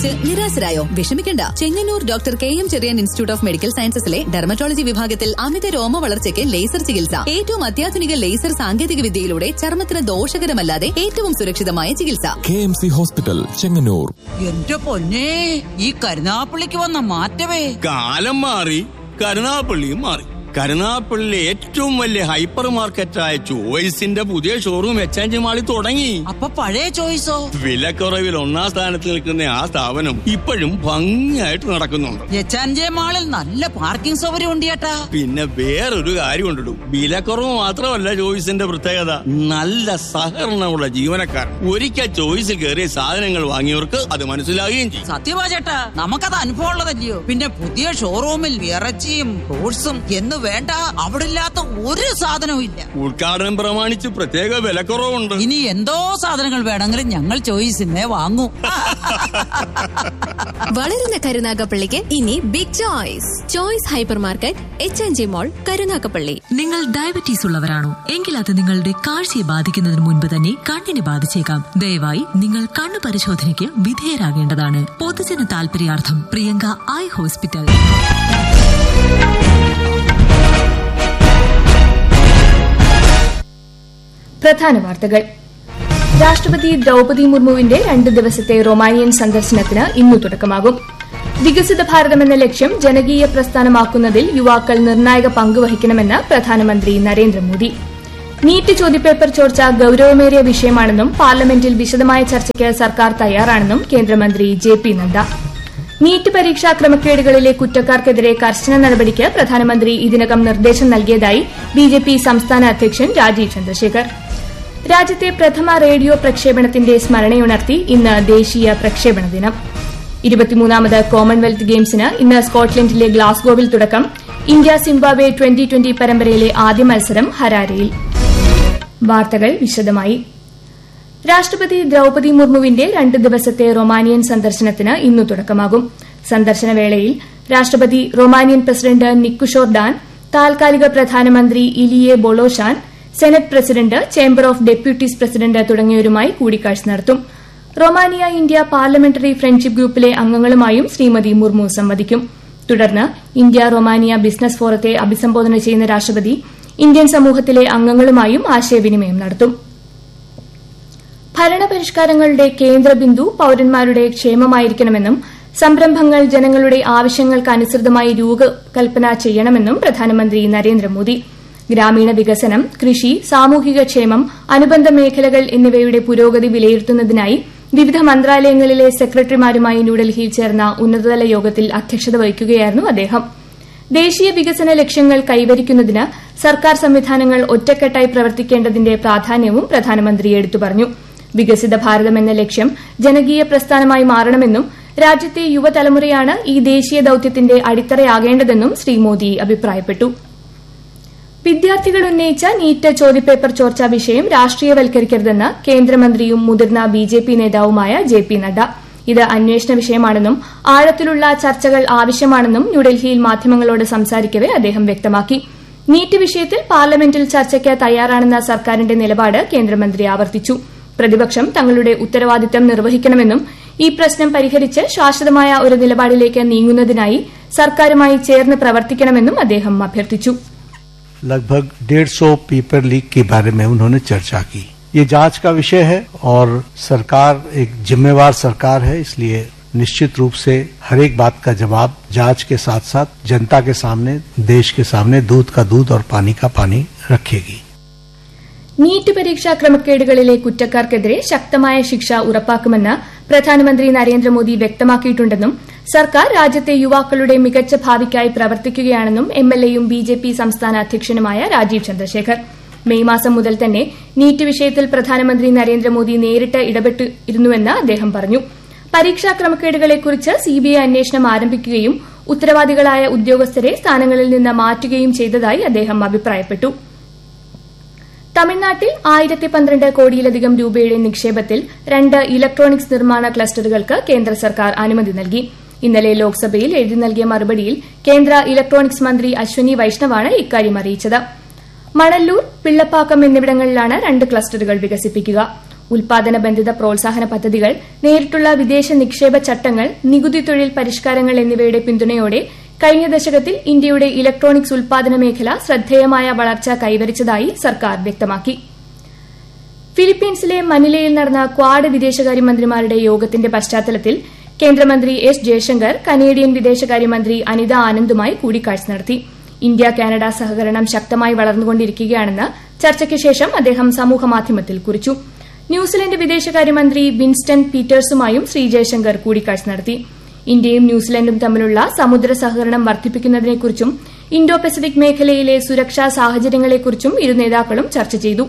ചികിത്സിച്ച് നിരാശരായോ വിഷമിക്കണ്ട Chengannur doctor K M Cherian institute of medical സയൻസസിലെ ഡെർമറ്റോളജി വിഭാഗത്തിൽ അമിത രോമ വളർച്ചയ്ക്ക് ലേസർ ചികിത്സ ഏറ്റവും അത്യാധുനിക ലേസർ സാങ്കേതിക വിദ്യയിലൂടെ ചർമ്മത്തിന് ദോഷകരമല്ലാതെ ഏറ്റവും സുരക്ഷിതമായ ചികിത്സ K M C hospital Chengannur എന്റെ പൊന്നെ ഈ കരുനാപ്പള്ളിക്ക് വന്ന മാറ്റമേ കാലം മാറി കരുനാപ്പള്ളിയും മാറി കരുനാപ്പള്ളിയിലെ ഏറ്റവും വലിയ ഹൈപ്പർ മാർക്കറ്റായ ചോയ്സിന്റെ പുതിയ ഷോറൂം എക്സ്ചേഞ്ച് മാളിൽ തുടങ്ങി അപ്പൊ പഴയ ചോയ്സോ വിലക്കുറവിൽ ഒന്നാം സ്ഥാനത്ത് നിൽക്കുന്ന ആ സ്ഥാപനം ഇപ്പോഴും ഭംഗിയായിട്ട് നടക്കുന്നുണ്ട് എച്ചാൻജെ മാളിൽ നല്ല പാർക്കിംഗ് സൗകര്യം ഉണ്ട് ചേട്ടാ പിന്നെ വേറൊരു കാര്യം ഉണ്ടിടും വിലക്കുറവ് മാത്രമല്ല ചോയ്സിന്റെ പ്രത്യേകത നല്ല സഹകരണമുള്ള ജീവനക്കാർ ഒരിക്കൽ ചോയ്സിൽ കയറിയ സാധനങ്ങൾ വാങ്ങിയവർക്ക് അത് മനസ്സിലാകുകയും ചെയ്യും സത്യമാ ചേട്ടാ നമുക്കത് അനുഭവം ഉള്ളതല്ലയോ പിന്നെ പുതിയ ഷോറൂമിൽ ഇറച്ചിയും ഫ്രൂട്ട്സും എന്ന് വേണ്ട അവിടെ ഇല്ലാത്ത ഒരു സാധനവും ഇല്ല ഉദ്ഘാടനം പ്രമാണിച്ച് പ്രത്യേക വിലക്കുറവുണ്ട് ഇനി എന്തോ സാധനങ്ങൾ വേണമെങ്കിലും ഞങ്ങൾ ചോയ്സിനെ വാങ്ങൂ വളരുന്ന കരുനാഗപ്പള്ളിക്ക് ഇനി big choice choice hyper market H N G mall Karunagappally നിങ്ങൾ ഡയബറ്റീസ് ഉള്ളവരാണോ എങ്കിൽ അത് നിങ്ങളുടെ കാഴ്ചയെ ബാധിക്കുന്നതിന് മുൻപ് തന്നെ കണ്ണിനെ ബാധിച്ചേക്കാം ദയവായി നിങ്ങൾ കണ്ണു പരിശോധനയ്ക്ക് വിധേയരാകേണ്ടതാണ് പൊതുജന താൽപര്യാർത്ഥം പ്രിയങ്ക ഐ ഹോസ്പിറ്റൽ പ്രധാന വാർത്തകൾ രാഷ്ട്രപതി ദ്രൗപതി മുർമുവിന്റെ രണ്ട് ദിവസത്തെ റൊമാനിയൻ സന്ദർശനത്തിന് ഇന്നു തുടക്കമാകും വികസിത ഭാരതം എന്ന ലക്ഷ്യം ജനകീയ പ്രസ്ഥാനമാക്കുന്നതിൽ യുവാക്കൾ നിർണായക പങ്ക് വഹിക്കണമെന്ന് പ്രധാനമന്ത്രി നരേന്ദ്രമോദി നീറ്റ് ചോദ്യപേപ്പർ ചോർച്ച ഗൌരവമേറിയ വിഷയമാണെന്നും പാർലമെന്റിൽ വിശദമായ ചർച്ചയ്ക്ക് സർക്കാർ തയ്യാറാണെന്നും കേന്ദ്രമന്ത്രി ജെ പി നദ്ദ നീറ്റ് പരീക്ഷാ ക്രമക്കേടുകളിലെ കുറ്റക്കാർക്കെതിരെ കർശന നടപടിക്ക് പ്രധാനമന്ത്രി ഇതിനകം നിർദ്ദേശം നൽകിയതായി ബിജെപി സംസ്ഥാന അധ്യക്ഷൻ രാജീവ് ചന്ദ്രശേഖർ രാജ്യത്തെ പ്രഥമ റേഡിയോ പ്രക്ഷേപണത്തിന്റെ സ്മരണയുണർത്തി ഇന്ന് ദേശീയ പ്രക്ഷേപണ ദിനം ഇരുപത്തിമൂന്നാമത് കോമൺവെൽത്ത് ഗെയിംസിന് ഇന്ന് സ്കോട്ട്ലൻഡിലെ ഗ്ലാസ്ഗോവിൽ തുടക്കം ഇന്ത്യ സിംബാബ്വെ ട്വന്റി ട്വന്റി പരമ്പരയിലെ ആദ്യ മത്സരം ഹരാരയിൽ വാർത്തകൾ വിശദമായി രാഷ്ട്രപതി ദ്രൌപതി മുർമുവിന്റെ രണ്ട് ദിവസത്തെ റൊമാനിയൻ സന്ദർശനത്തിന് ഇന്നു തുടക്കമാകും സന്ദർശന വേളയിൽ രാഷ്ട്രപതി റൊമാനിയൻ പ്രസിഡന്റ് നിക്കുഷോർ ഡാൻ താൽക്കാലിക പ്രധാനമന്ത്രി Ilie Bolojan senate president chamber of deputies president തുടങ്ങിയവരുമായി കൂടിക്കാഴ്ച നടത്തും റൊമാനിയ ഇന്ത്യ പാർലമെന്ററി ഫ്രണ്ട്ഷിപ്പ് ഗ്രൂപ്പിലെ അംഗങ്ങളുമായും ശ്രീമതി മുർമു സംവദിക്കും തുടർന്ന് ഇന്ത്യ റൊമാനിയ ബിസിനസ് ഫോറത്തെ അഭിസംബോധന ചെയ്യുന്ന രാഷ്ട്രപതി ഇന്ത്യൻ സമൂഹത്തിലെ അംഗങ്ങളുമായും ആശയവിനിമയം നടത്തും ഭരണപരിഷ്കാരങ്ങളുടെ കേന്ദ്രബിന്ദു പൌരന്മാരുടെ ക്ഷേമമായിരിക്കണമെന്നും സംരംഭങ്ങൾ ജനങ്ങളുടെ ആവശ്യങ്ങൾക്കനുസൃതമായി രൂപകൽപ്പന ചെയ്യണമെന്നും പ്രധാനമന്ത്രി നരേന്ദ്രമോദി ഗ്രാമീണ വികസനം കൃഷി സാമൂഹിക ക്ഷേമം അനുബന്ധ മേഖലകൾ എന്നിവയുടെ പുരോഗതി വിലയിരുത്തുന്നതിനായി വിവിധ മന്ത്രാലയങ്ങളിലെ സെക്രട്ടറിമാരുമായി ന്യൂഡൽഹിയിൽ ചേർന്ന ഉന്നതതല യോഗത്തിൽ അധ്യക്ഷത വഹിക്കുകയായിരുന്നു അദ്ദേഹം ദേശീയ വികസന ലക്ഷ്യങ്ങൾ കൈവരിക്കുന്നതിന് സർക്കാർ സംവിധാനങ്ങൾ ഒറ്റക്കെട്ടായി പ്രവർത്തിക്കേണ്ടതിന്റെ പ്രാധാന്യവും പ്രധാനമന്ത്രി എടുത്തു പറഞ്ഞു വികസിത ഭാരതം എന്ന ലക്ഷ്യം ജനകീയ പ്രസ്ഥാനമായി മാറണമെന്നും രാജ്യത്തെ യുവതലമുറയാണ് ഈ ദേശീയ ദൌത്യത്തിന്റെ അടിത്തറയാകേണ്ടതെന്നും ശ്രീ മോദി അഭിപ്രായപ്പെട്ടു വിദ്യാർത്ഥികൾ ഉന്നയിച്ച നീറ്റ് ചോദ്യപേപ്പർ ചോർച്ചാ വിഷയം രാഷ്ട്രീയവൽക്കരിക്കരുതെന്ന് കേന്ദ്രമന്ത്രിയും മുതിർന്ന ബിജെപി നേതാവുമായ ജെ പി നദ്ദ ഇത് അന്വേഷണ വിഷയമാണെന്നും ആഴത്തിലുള്ള ചർച്ചകൾ ആവശ്യമാണെന്നും ന്യൂഡൽഹിയിൽ മാധ്യമങ്ങളോട് സംസാരിക്കവെ അദ്ദേഹം വ്യക്തമാക്കി നീറ്റ് വിഷയത്തിൽ പാർലമെന്റിൽ ചർച്ചയ്ക്ക് തയ്യാറാണെന്ന സർക്കാരിന്റെ നിലപാട് കേന്ദ്രമന്ത്രി ആവർത്തിച്ചു പ്രതിപക്ഷം തങ്ങളുടെ ഉത്തരവാദിത്തം നിർവഹിക്കണമെന്നും ഈ പ്രശ്നം പരിഹരിച്ച് ശാശ്വതമായ ഒരു നിലപാടിലേക്ക് നീങ്ങുന്നതിനായി സർക്കാരുമായി ചേർന്ന് പ്രവർത്തിക്കണമെന്നും അദ്ദേഹം അഭ്യർത്ഥിച്ചു लगभग डेढ़ सौ पेपर लीक के बारे में उन्होंने चर्चा की ये जांच का विषय है और सरकार एक जिम्मेवार सरकार है इसलिए निश्चित रूप से हर एक बात का जवाब जांच के साथ साथ जनता के सामने देश के सामने दूध का दूध और पानी का पानी रखेगी നീറ്റ് പരീക്ഷാ ക്രമക്കേടുകളിലെ കുറ്റക്കാർക്കെതിരെ ശക്തമായ ശിക്ഷ ഉറപ്പാക്കുമെന്ന് പ്രധാനമന്ത്രി നരേന്ദ്രമോദി വ്യക്തമാക്കിയിട്ടുണ്ടെന്നും സർക്കാർ രാജ്യത്തെ യുവാക്കളുടെ മികച്ച ഭാവിക്കായി പ്രവർത്തിക്കുകയാണെന്നും എംഎൽഎയും ബിജെപി സംസ്ഥാന അധ്യക്ഷനുമായ രാജീവ് ചന്ദ്രശേഖർ മെയ് മാസം മുതൽ തന്നെ നീറ്റ് വിഷയത്തിൽ പ്രധാനമന്ത്രി നരേന്ദ്രമോദി നേരിട്ട് ഇടപെട്ടിരുന്നുവെന്ന് അദ്ദേഹം പറഞ്ഞു പരീക്ഷാ ക്രമക്കേടുകളെക്കുറിച്ച് സിബിഐ അന്വേഷണം ആരംഭിക്കുകയും ഉത്തരവാദികളായ ഉദ്യോഗസ്ഥരെ സ്ഥാനങ്ങളിൽ നിന്ന് മാറ്റുകയും ചെയ്തതായി അദ്ദേഹം അഭിപ്രായപ്പെട്ടു തമിഴ്നാട്ടിൽ ആയിരത്തി പന്ത്രണ്ട് കോടിയിലധികം രൂപയുടെ നിക്ഷേപത്തിൽ രണ്ട് ഇലക്ട്രോണിക്സ് നിർമ്മാണ ക്ലസ്റ്ററുകൾക്ക് കേന്ദ്ര സർക്കാർ അനുമതി നൽകി ഇന്നലെ ലോക്സഭയിൽ എഴുതി നൽകിയ മറുപടിയിൽ കേന്ദ്ര ഇലക്ട്രോണിക്സ് മന്ത്രി അശ്വനി വൈഷ്ണവാണ് ഇക്കാര്യം അറിയിച്ചത് മണല്ലൂർ പിള്ളപ്പാക്കം എന്നിവിടങ്ങളിലാണ് രണ്ട് ക്ലസ്റ്ററുകൾ വികസിപ്പിക്കുക ഉൽപാദന ബന്ധിത പ്രോത്സാഹന പദ്ധതികൾ നേരിട്ടുള്ള വിദേശ നിക്ഷേപ ചട്ടങ്ങൾ നികുതി തൊഴിൽ പരിഷ്കാരങ്ങൾ എന്നിവയുടെ പിന്തുണയോടെ കഴിഞ്ഞ ദശകത്തിൽ ഇന്ത്യയുടെ ഇലക്ട്രോണിക്സ് ഉൽപാദന മേഖല ശ്രദ്ധേയമായ വളർച്ച കൈവരിച്ചതായി സർക്കാർ വ്യക്തമാക്കി ഫിലിപ്പീൻസിലെ മനിലയിൽ നടന്ന ക്വാഡ് വിദേശകാര്യമന്ത്രിമാരുടെ യോഗത്തിന്റെ പശ്ചാത്തലത്തിൽ കേന്ദ്രമന്ത്രി എസ് ജയശങ്കർ കനേഡിയൻ വിദേശകാര്യമന്ത്രി അനിത ആനന്ദുമായി കൂടിക്കാഴ്ച നടത്തി ഇന്ത്യ കാനഡ സഹകരണം ശക്തമായി വളർന്നുകൊണ്ടിരിക്കുകയാണെന്ന് ചർച്ചയ്ക്ക് ശേഷം അദ്ദേഹം സമൂഹമാധ്യമത്തിൽ കുറിച്ചു ന്യൂസിലൻഡ് വിദേശകാര്യമന്ത്രി വിൻസ്റ്റൺ പീറ്റേഴ്സുമായും ശ്രീ ജയശങ്കർ കൂടിക്കാഴ്ച നടത്തി ഇന്ത്യയും ന്യൂസിലൻഡും തമ്മിലുള്ള സമുദ്ര സഹകരണം വർദ്ധിപ്പിക്കുന്നതിനെക്കുറിച്ചും ഇന്തോ പസഫിക് മേഖലയിലെ സുരക്ഷാ സാഹചര്യങ്ങളെക്കുറിച്ചും ഇരു നേതാക്കളും ചർച്ച ചെയ്തു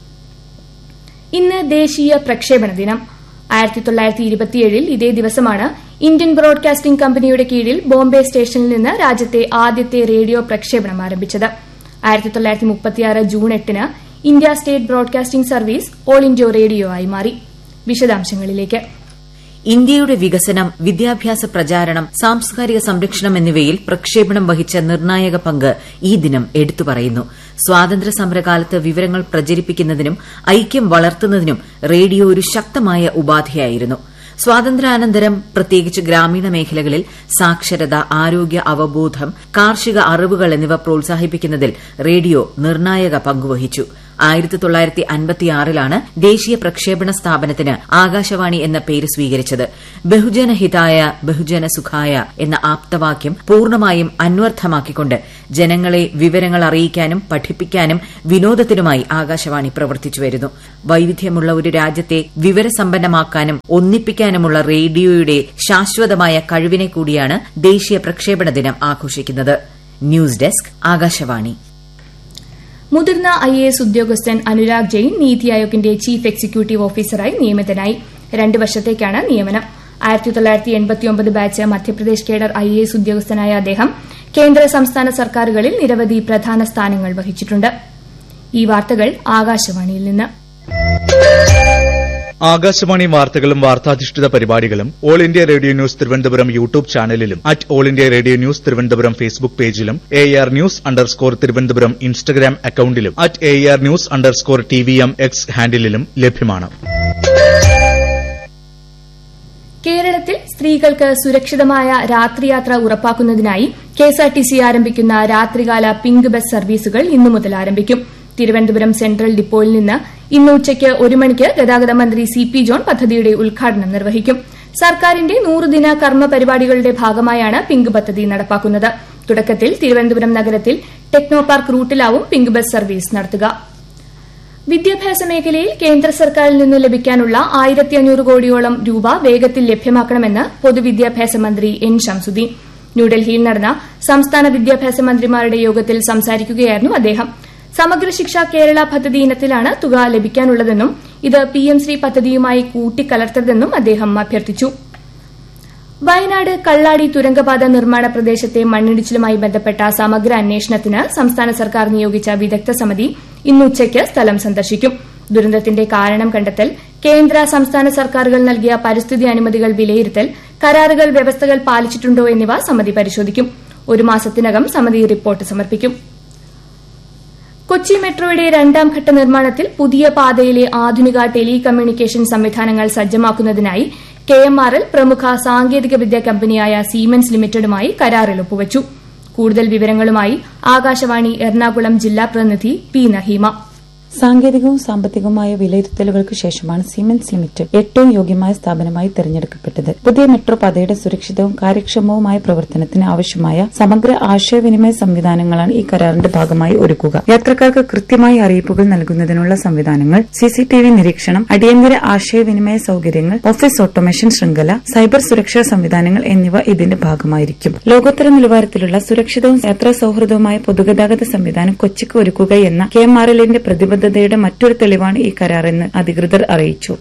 ഇന്ന് ദേശീയ പ്രക്ഷേപണ ദിനം ആയിരത്തി തൊള്ളായിരത്തി ഇരുപത്തിയേഴിൽ ഇതേ ദിവസമാണ് ഇന്ത്യൻ ബ്രോഡ്കാസ്റ്റിംഗ് കമ്പനിയുടെ കീഴിൽ ബോംബെ സ്റ്റേഷനിൽ നിന്ന് രാജ്യത്തെ ആദ്യത്തെ റേഡിയോ പ്രക്ഷേപണം ആരംഭിച്ചത് ആയിരത്തി തൊള്ളായിരത്തി മുപ്പത്തിയാറ് ജൂൺ എട്ടിന് India state broadcasting service all India radio ആയി മാറി വിശദാംശങ്ങളിലേക്ക് ഇന്ത്യയുടെ വികസനം വിദ്യാഭ്യാസ പ്രചാരണം സാംസ്കാരിക സംരക്ഷണം എന്നിവയിൽ പ്രക്ഷേപണം വഹിച്ച നിർണായക പങ്ക് ഈ ദിനം എടുത്തു പറയുന്നു സ്വാതന്ത്ര്യ സമരകാലത്ത് വിവരങ്ങൾ പ്രചരിപ്പിക്കുന്നതിനും ഐക്യം വളർത്തുന്നതിനും റേഡിയോ ഒരു ശക്തമായ ഉപാധിയായിരുന്നു സ്വാതന്ത്ര്യാനന്തരം പ്രത്യേകിച്ച് ഗ്രാമീണ മേഖലകളിൽ സാക്ഷരത ആരോഗ്യ അവബോധം കാർഷിക അറിവുകൾ എന്നിവ പ്രോത്സാഹിപ്പിക്കുന്നതിൽ റേഡിയോ നിർണായക പങ്കുവഹിച്ചു ആയിരത്തി തൊള്ളായിരത്തി അൻപത്തിയാറിലാണ് ദേശീയ പ്രക്ഷേപണ സ്ഥാപനത്തിന് ആകാശവാണി എന്ന പേര് സ്വീകരിച്ചത് ബഹുജനഹിതായ ബഹുജന സുഖായ എന്ന ആപ്തവാക്യം പൂർണ്ണമായും അന്വർത്ഥമാക്കിക്കൊണ്ട് ജനങ്ങളെ വിവരങ്ങൾ അറിയിക്കാനും പഠിപ്പിക്കാനും വിനോദത്തിനുമായി ആകാശവാണി പ്രവർത്തിച്ചു വരുന്നു വൈവിധ്യമുള്ള ഒരു രാജ്യത്തെ വിവരസമ്പന്നമാക്കാനും ഒന്നിപ്പിക്കാനുമുള്ള റേഡിയോയുടെ ശാശ്വതമായ കഴിവിനെ കൂടിയാണ് ദേശീയ പ്രക്ഷേപണ ദിനം ആഘോഷിക്കുന്നത് ന്യൂസ് ഡെസ്ക് ആകാശവാണി മുതിർന്ന ഐ എ എസ് ഉദ്യോഗസ്ഥൻ അനുരാഗ് ജെയിൻ നീതി ആയോഗിന്റെ ചീഫ് എക്സിക്യൂട്ടീവ് ഓഫീസറായി നിയമിതനായി രണ്ട് വർഷത്തേക്കാണ് നിയമനം ആയിരത്തി തൊള്ളായിരത്തി എൺപത്തിയൊമ്പത് batch Madhya Pradesh cadre I A S ഉദ്യോഗസ്ഥനായ അദ്ദേഹം കേന്ദ്ര സംസ്ഥാന സർക്കാരുകളിൽ നിരവധി പ്രധാന സ്ഥാനങ്ങൾ വഹിച്ചിട്ടുണ്ട് ഈ വാർത്തകൾ ആകാശവാണിയിൽ നിന്ന് ആകാശവാണി വാർത്തകളും വാർത്താധിഷ്ഠിത പരിപാടികളും all India radio news Thiruvananthapuram YouTube ചാനലിലും at all India radio news Thiruvananthapuram Facebook പേജിലും A R news underscore Thiruvananthapuram Instagram അക്കൌണ്ടിലും at A R news underscore T V M X ഹാൻഡിലും ലഭ്യമാണ് കേരളത്തിൽ സ്ത്രീകൾക്ക് സുരക്ഷിതമായ രാത്രിയാത്ര ഉറപ്പാക്കുന്നതിനായി കെഎസ്ആർടിസി ആരംഭിക്കുന്ന രാത്രികാല പിങ്ക് ബസ് സർവീസുകൾ ഇന്നു മുതൽ ആരംഭിക്കും തിരുവനന്തപുരം സെൻട്രൽ ഡിപ്പോയിൽ നിന്ന് ഇന്ന് ഉച്ചയ്ക്ക് ഒരു മണിക്ക് ഗതാഗത മന്ത്രി സി പി ജോൺ പദ്ധതിയുടെ ഉദ്ഘാടനം നിർവഹിക്കും സർക്കാരിന്റെ നൂറുദിന കർമ്മ പരിപാടികളുടെ ഭാഗമായാണ് പിങ്ക് പദ്ധതി നടപ്പാക്കുന്നത് തുടക്കത്തിൽ തിരുവനന്തപുരം നഗരത്തിൽ ടെക്നോ പാർക്ക് റൂട്ടിലാവും പിങ്ക് ബസ് സർവീസ് നടത്തുക വിദ്യാഭ്യാസ മേഖലയിൽ കേന്ദ്ര സർക്കാരിൽ നിന്ന് ലഭിക്കാനുള്ള ആയിരത്തി അഞ്ഞൂറ് കോടിയോളം രൂപ വേഗത്തിൽ ലഭ്യമാക്കണമെന്ന് പൊതുവിദ്യാഭ്യാസ മന്ത്രി എൻ ഷംസുദ്ദീൻ ന്യൂഡൽഹിയിൽ നടന്ന സംസ്ഥാന വിദ്യാഭ്യാസ മന്ത്രിമാരുടെ യോഗത്തിൽ സംസാരിക്കുകയായിരുന്നു അദ്ദേഹം സമഗ്ര ശിക്ഷ കേരള പദ്ധതി ഇനത്തിലാണ് തുക ലഭിക്കാനുള്ളതെന്നും ഇത് പി എം ശ്രീ പദ്ധതിയുമായി കൂട്ടിക്കലർത്തരുതെന്നും അദ്ദേഹം അഭ്യർത്ഥിച്ചു വയനാട് കള്ളാടി തുരങ്കപാത നിർമ്മാണ പ്രദേശത്തെ മണ്ണിടിച്ചിലുമായി ബന്ധപ്പെട്ട സമഗ്ര അന്വേഷണത്തിന് സംസ്ഥാന സർക്കാർ നിയോഗിച്ച വിദഗ്ധ സമിതി ഇന്ന് ഉച്ചയ്ക്ക് സ്ഥലം സന്ദർശിക്കും ദുരന്തത്തിന്റെ കാരണം കണ്ടെത്തൽ കേന്ദ്ര സംസ്ഥാന സർക്കാരുകൾ നൽകിയ പരിസ്ഥിതി അനുമതികൾ വിലയിരുത്തൽ കരാറുകൾ വ്യവസ്ഥകൾ പാലിച്ചിട്ടുണ്ടോ എന്നിവ സമിതി പരിശോധിക്കും ഒരു മാസത്തിനകം സമിതി റിപ്പോർട്ട് സമർപ്പിക്കും കൊച്ചി മെട്രോയുടെ രണ്ടാം ഘട്ട നിർമ്മാണത്തിൽ പുതിയ പാതയിലെ ആധുനിക ടെലി കമ്മ്യൂണിക്കേഷൻ സംവിധാനങ്ങൾ സജ്ജമാക്കുന്നതിനായി കെ എം ആർ എൽ പ്രമുഖ സാങ്കേതിക വിദ്യാ കമ്പനിയായ സീമെൻസ് ലിമിറ്റഡുമായി കരാറിൽ ഒപ്പുവച്ചു കൂടുതൽ വിവരങ്ങളുമായി ആകാശവാണി എറണാകുളം ജില്ലാ പ്രതിനിധി പി നഹീമ സാങ്കേതികവും സാമ്പത്തികവുമായ വിലയിരുത്തലുകൾക്ക് ശേഷമാണ് സിമെന്റ് ലിമിറ്റഡ് ഏറ്റവും യോഗ്യമായ സ്ഥാപനമായി തെരഞ്ഞെടുക്കപ്പെട്ടത് പുതിയ മെട്രോ പാതയുടെ സുരക്ഷിതവും കാര്യക്ഷമവുമായ പ്രവർത്തനത്തിന് ആവശ്യമായ സമഗ്ര ആശയവിനിമയ സംവിധാനങ്ങളാണ് ഈ കരാറിന്റെ ഭാഗമായി ഒരുക്കുക യാത്രക്കാർക്ക് കൃത്യമായി അറിയിപ്പുകൾ നൽകുന്നതിനുള്ള സംവിധാനങ്ങൾ സിസിടിവി നിരീക്ഷണം അടിയന്തര ആശയവിനിമയ സൌകര്യങ്ങൾ ഓഫീസ് ഓട്ടോമേഷൻ ശൃംഖല സൈബർ സുരക്ഷാ സംവിധാനങ്ങൾ എന്നിവ ഇതിന്റെ ഭാഗമായിരിക്കും ലോകോത്തര നിലവാരത്തിലുള്ള സുരക്ഷിതവും യാത്രാ സൌഹൃദവുമായ പൊതുഗതാഗത സംവിധാനം കൊച്ചിക്ക് ഒരുക്കുക എന്ന കെ എം ആർ എല്ലിന്റെ പ്രതിബദ്ധത പ്രതിബദ്ധതയുടെ മറ്റൊരു തെളിവാണ് ഈ കരാറെന്ന് അധികൃതർ അറിയിച്ചു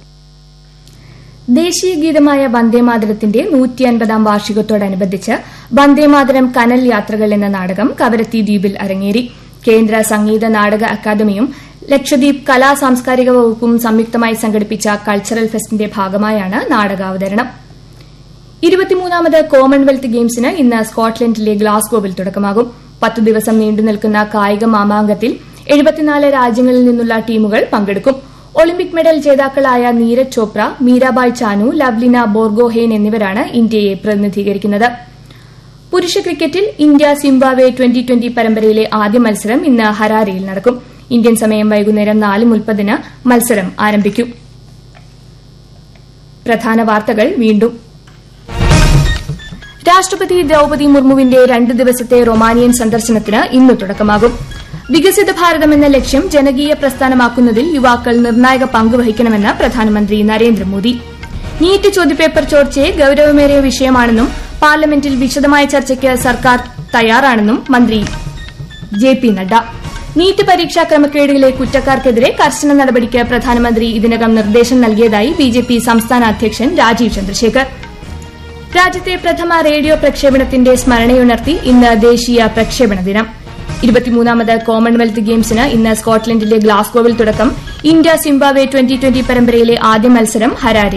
ദേശീയ ഗീതമായ വന്ദേമാതരത്തിന്റെ നൂറ്റി അൻപതാം വാർഷികത്തോടനുബന്ധിച്ച് വന്ദേമാതരം കനൽ യാത്രകൾ എന്ന നാടകം കവരത്തി ദ്വീപിൽ അരങ്ങേറി കേന്ദ്ര സംഗീത നാടക അക്കാദമിയും ലക്ഷദ്വീപ് കലാ സാംസ്കാരിക വകുപ്പും സംയുക്തമായി സംഘടിപ്പിച്ച കൾച്ചറൽ ഫെസ്റ്റിന്റെ ഭാഗമായാണ് നാടകാവതരണം ഇരുപത്തിമൂന്നാമത് കോമൺവെൽത്ത് ഗെയിംസിന് ഇന്ന് സ്കോട്ട്ലൻഡിലെ ഗ്ലാസ്ഗോവിൽ തുടക്കമാകും പത്തു ദിവസം നീണ്ടുനിൽക്കുന്ന കായിക മാമാങ്കത്തിൽ എഴുപത്തിനാല് രാജ്യങ്ങളിൽ നിന്നുള്ള ടീമുകൾ പങ്കെടുക്കും ഒളിമ്പിക് മെഡൽ ജേതാക്കളായ നീരജ് ചോപ്ര മീരാബായ് ചാനു ലവ്ലിന ബോർഗോഹെയ്ൻ എന്നിവരാണ് ഇന്ത്യയെ പ്രതിനിധീകരിക്കുന്നത് പുരുഷ ക്രിക്കറ്റിൽ ഇന്ത്യ സിംബാബ്വെ ട്വന്റി ട്വന്റി പരമ്പരയിലെ ആദ്യ മത്സരം ഇന്ന് ഹരാരയിൽ നടക്കും ഇന്ത്യൻ സമയം വൈകുന്നേരം നാല് മുപ്പതിന് മത്സരം ആരംഭിക്കും പ്രധാന വാർത്തകൾ വീണ്ടും രാഷ്ട്രപതി ദ്രൌപതി മുർമുവിന്റെ രണ്ട് ദിവസത്തെ റൊമാനിയൻ സന്ദർശനത്തിന് ഇന്ന് തുടക്കമാകും വികസിത ഭാരതം എന്ന ലക്ഷ്യം ജനകീയ പ്രസ്ഥാനമാക്കുന്നതിൽ യുവാക്കൾ നിർണായക പങ്ക് വഹിക്കണമെന്ന് പ്രധാനമന്ത്രി നരേന്ദ്രമോദി നീറ്റ് ചോദ്യപേപ്പർ ചോർച്ചയെ ഗൌരവമേറിയ വിഷയമാണെന്നും പാർലമെന്റിൽ വിശദമായ ചർച്ചയ്ക്ക് സർക്കാർ തയ്യാറാണെന്നും മന്ത്രി ജെ പി നഡ്ഡ നീറ്റ് പരീക്ഷാ ക്രമക്കേടിലെ കുറ്റക്കാർക്കെതിരെ കർശന നടപടിക്ക് പ്രധാനമന്ത്രി ഇതിനകം നിർദ്ദേശം നൽകിയതായി ബിജെപി സംസ്ഥാന അധ്യക്ഷൻ രാജീവ് ചന്ദ്രശേഖർ രാജ്യത്തെ പ്രഥമ റേഡിയോ പ്രക്ഷേപണത്തിന്റെ സ്മരണയുണർത്തി ഇന്ന് ദേശീയ പ്രക്ഷേപണ ദിനം ഇരുപത്തിമൂന്നാമത് കോമൺവെൽത്ത് ഗെയിംസിന് ഇന്ന് സ്കോട്ട്ലൻഡിലെ ഗ്ലാസ്ഗോവിൽ തുടക്കം ഇന്ത്യ സിംബാബ്വെ ട്വന്റി ട്വന്റി പരമ്പരയിലെ ആദ്യ മത്സരം ഹരാരെ